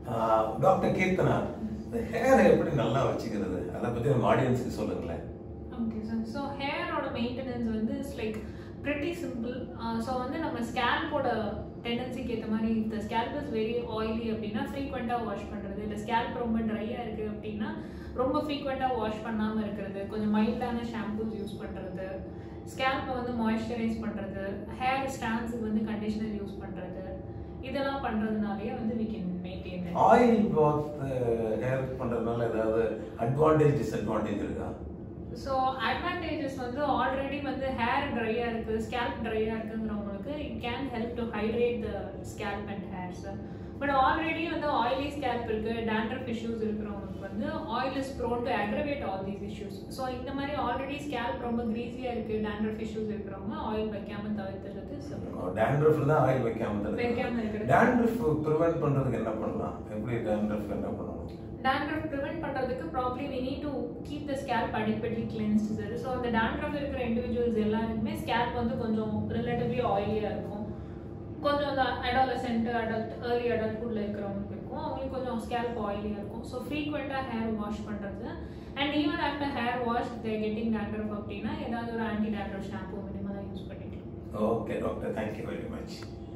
Doctor Keerthana இந்த ஹேரை எப்படி நல்லா வச்சுக்கிறது அதை பத்தி நம்ம ஆடியன்ஸுக்கு சொல்லுங்களேன் ஓகே சார் ஸோ ஹேரோட மெயின்டெனன்ஸ் வந்து it's like pretty simple so வந்து நம்ம ஸ்கேல்போட டெண்டன்சிக்கு ஏற்ற மாதிரி இந்த ஸ்கேல்ப் இஸ் வெரி ஆயிலி அப்படின்னா ஃப்ரீக்வெண்ட்டாக வாஷ் பண்ணுறது இல்லை ஸ்கேல்ப் ரொம்ப ட்ரையாக இருக்குது அப்படின்னா ரொம்ப ஃப்ரீக்வெண்ட்டாக வாஷ் பண்ணாமல் இருக்கிறது கொஞ்சம் மைல்டான ஷாம்பூஸ் யூஸ் பண்ணுறது ஸ்கேல்ப்பை வந்து மாய்ஸ்சரைஸ் பண்ணுறது ஹேர் ஸ்டாண்ட்ஸுக்கு வந்து கண்டிஷனர் யூஸ் பண்ணுறது இதெல்லாம் பண்ணுறதுனாலேயே வந்து we can maintain oil bath hair பண்றதுனால ஏதாவது அட்வான்டேஜ் டிஸ்அட்வான்டேஜ் இருக்கா ஸோ அட்வான்டேஜஸ் வந்து ஆல்ரெடி வந்து ஹேர் ட்ரையாக இருக்குது ஸ்கேல்ப் ட்ரையாக இருக்குங்கிறவங்களுக்கு it can help to hydrate the scalp and hairs but already வந்து ஆயிலி ஸ்கேல்ப் இருக்குது டேண்ட்ரஃப் இஷ்யூஸ் இருக்கிறவங்களுக்கு வந்து oil is prone to aggravate all these issues so இந்த மாதிரி ஆல்ரெடி ஸ்கேல்ப் ரொம்ப க்ரீஸியாக இருக்குது டேண்ட்ரஃப் இஷ்யூஸ் இருக்கிறவங்க ஆயில் வைக்காம தவிர்த்துறது சிறப்பு. டேண்ட்ரஃப்ல தான் ஆயில் வைக்காம வைக்காம இருக்கு இருக்கிறது. டேண்ட்ரஃப் ப்ரிவென்ட் பண்றதுக்கு என்ன பண்ணலாம் எப்படி டேண்ட்ரஃப் என்ன பண்ணணும் dandruff prevent பண்றதுக்கு probably we need to keep the scalp adequately cleansed sir so அந்த dandruff இருக்கிற இண்டிவிஜுவல்ஸ் எல்லாருக்குமே ஸ்கேல்ப் வந்து கொஞ்சம் ரிலேட்டிவ்லி ஆயிலியாக இருக்கும் கொஞ்சம் அந்த அடாலசென்ட் அடல்ட் ஏர்லி அடல்ட்ஹுட்ல இருக்கிறவங்களுக்கு இருக்கும் அவங்களுக்கு கொஞ்சம் ஸ்கேல்ப் ஆயிலியாக இருக்கும் ஸோ ஃப்ரீக்வெண்ட்டாக ஹேர் வாஷ் பண்ணுறது and even after hair wash they getting dandruff அப்படின்னா ஏதாவது ஒரு ஆன்டி dandruff ஷாம்பு மினிமலாக யூஸ் பண்ணிக்கலாம் okay doctor thank you very much